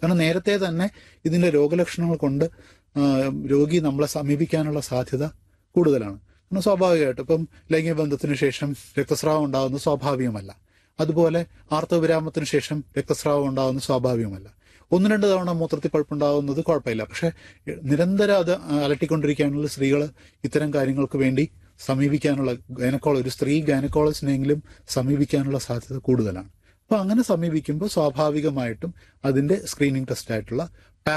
കാരണം നേരത്തെ തന്നെ ഇതിന്റെ രോഗലക്ഷണങ്ങൾ കൊണ്ട് ആ, രോഗി നമ്മളെ സമീപിക്കാനുള്ള സാധ്യത കൂടുതലാണ് കാരണം സ്വാഭാവികമായിട്ടും ഇപ്പം ലൈംഗിക ബന്ധത്തിന് ശേഷം രക്തസ്രാവം ഉണ്ടാകുന്നത് സ്വാഭാവികമല്ല അതുപോലെ ആർത്തവവിരാമത്തിന് ശേഷം രക്തസ്രാവം ഉണ്ടാകുന്നത് സ്വാഭാവികമല്ല ഒന്ന് രണ്ട് തവണ മൂത്രത്തിൽ പഴുപ്പുണ്ടാകുന്നത് കുഴപ്പമില്ല പക്ഷെ നിരന്തരം അത് അലട്ടിക്കൊണ്ടിരിക്കാനുള്ള സ്ത്രീകൾ ഇത്തരം കാര്യങ്ങൾക്ക് വേണ്ടി സമീപിക്കാനുള്ള ഗൈനക്കോള ഒരു സ്ത്രീ ഗൈനക്കോളജിനെങ്കിലും സമീപിക്കാനുള്ള സാധ്യത കൂടുതലാണ് അപ്പൊ അങ്ങനെ സമീപിക്കുമ്പോൾ സ്വാഭാവികമായിട്ടും അതിന്റെ സ്ക്രീനിങ് ടെസ്റ്റ് ആയിട്ടുള്ള